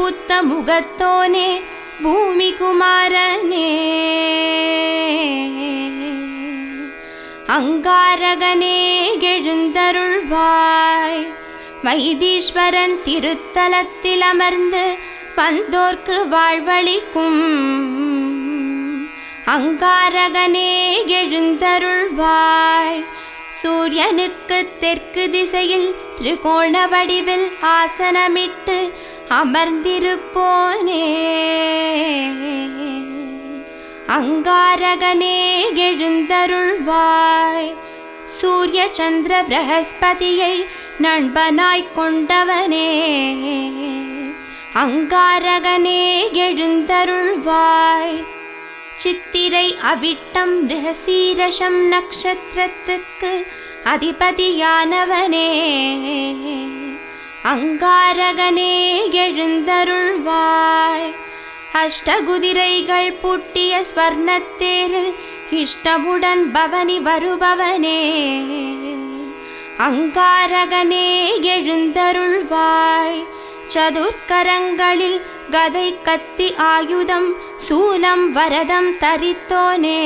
பூத்த முகத்தோனே பூமி குமாரனே அங்காரகனே எழுந்தருள்வாய் வைத்தீஸ்வரன் திருத்தலத்தில் அமர்ந்து வந்தோர்க்கு வாழ்வளிக்கும் அங்காரகனே எழுந்தருள்வாய் சூரியனுக்கு தெற்கு திசையில் திரிகோண வடிவில் ஆசனமிட்டு அமர்ந்திருப்போனே அங்காரகனே எழுந்தருள்வாய் சூரிய சந்திர பிரகஸ்பதியை நண்பனாய் கொண்டவனே அங்காரகனே எழுந்தருள்வாய் சித்திரை அவிட்டம் ரிஹசீரஷம் நக்ஷத்திரத்துக்கு அதிபதியானவனே அங்காரகனே எழுந்தருள்வாய் அஷ்டகுதிரைகள் பூட்டிய ஸ்வர்ணத்தேரில் இஷ்டமுடன் பவனி வருபவனே அங்காரகனே எழுந்தருள்வாய் சதுர்க்கரங்களில் கதை கத்தி ஆயுதம் சூலம் வரதம் தரித்தோனே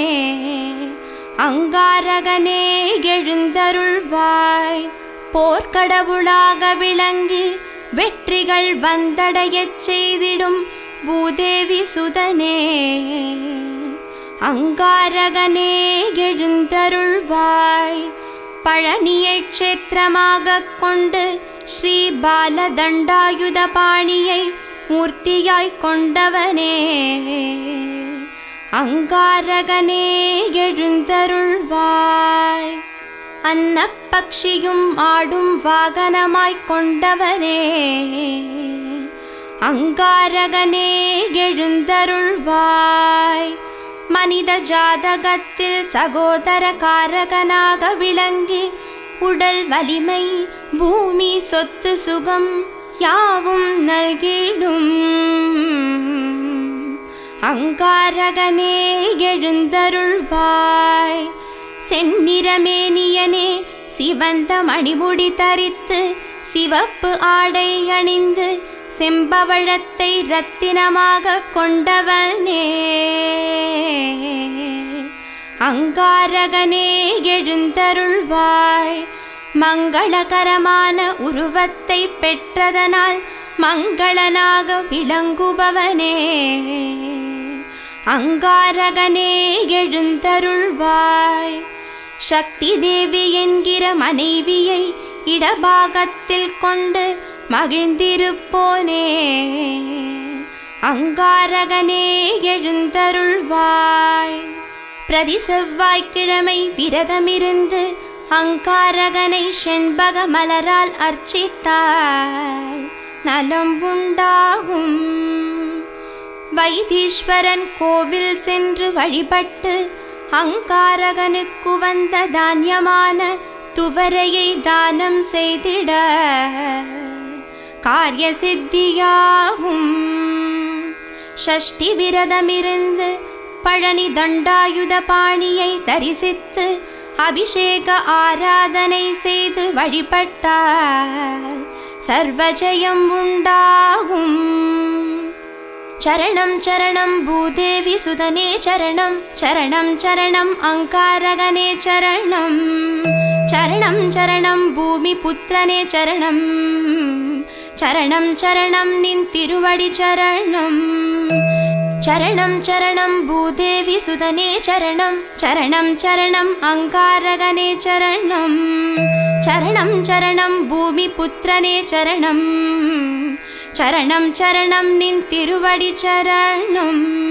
அங்காரகனே எழுந்தருள்வாய் போர்க்கடவுளாக விளங்கி வெற்றிகள் வந்தடையச் செய்திடும் பூதேவி சுதனே அங்காரகனே எழுந்தருள்வாய் பழனியை க்ஷேத்திரமாகக் கொண்டு ஸ்ரீ பாலதண்டாயுத பாணியை மூர்த்தியாய்க் கொண்டவனே அங்காரகனே எழுந்தருள்வாய் அன்னப்பக்ஷியும் ஆடும் வாகனமாய்க் கொண்டவனே அங்காரகனே எழுந்தருள்வாய் மனித ஜாதகத்தில் சகோதர காரகனாக விளங்கி உடல் வலிமை பூமி சொத்து சுகம் யாவும் நல்கிடும் அங்காரகனே எழுந்தருள்வாய் செந்நிறமேனியனே சிவந்த மணிமுடி தரித்து சிவப்பு ஆடை அணிந்து செம்பவழத்தை ரத்தினமாக கொண்டவனே அங்காரகனே எழுந்தருள்வாய் மங்களகரமான உருவத்தை பெற்றதனால் மங்களனாக விளங்குபவனே அங்காரகனே எழுந்தருள்வாய் சக்தி தேவி என்கிற மனைவியை இடபாகத்தில் கொண்டு மகிழ்ந்திருப்போனே அங்காரகனே எழுந்தருள்வாய் பிரதி செவ்வாய்க்கிழமை விரதமிருந்து அங்காரகனை செண்பக மலரால் அர்ச்சித்தால் நலம் உண்டாகும் வைத்தீஸ்வரன் கோவில் சென்று வழிபட்டு அங்காரகனுக்கு வந்த தானியமான துவரையை தானம் செய்திட காரிய சித்தியாகும் ஷஷ்டி விரதமிருந்து பழனி தண்டாயுத பாணியை தரிசித்து அபிஷேக ஆராதனை செய்து வழிபட்டால் சர்வஜயம் உண்டாகும் சரணம் சரணம் பூதேவி சுதனே சரணம் சரணம் சரணம் அங்காரகனே சரணம் சரணம் சரணம் பூமி புத்திரனே சரணம் சரணம் சரணம் நின் திருவடி சரணம் சரணம் சரணம் பூதேவி சுதனே சரணம் சரணம் சரணம் அங்காரகனே சரணம் சரணம் சரணம் பூமி புத்திரனே சரணம் சரணம் சரணம் நின் திருவடி சரணம்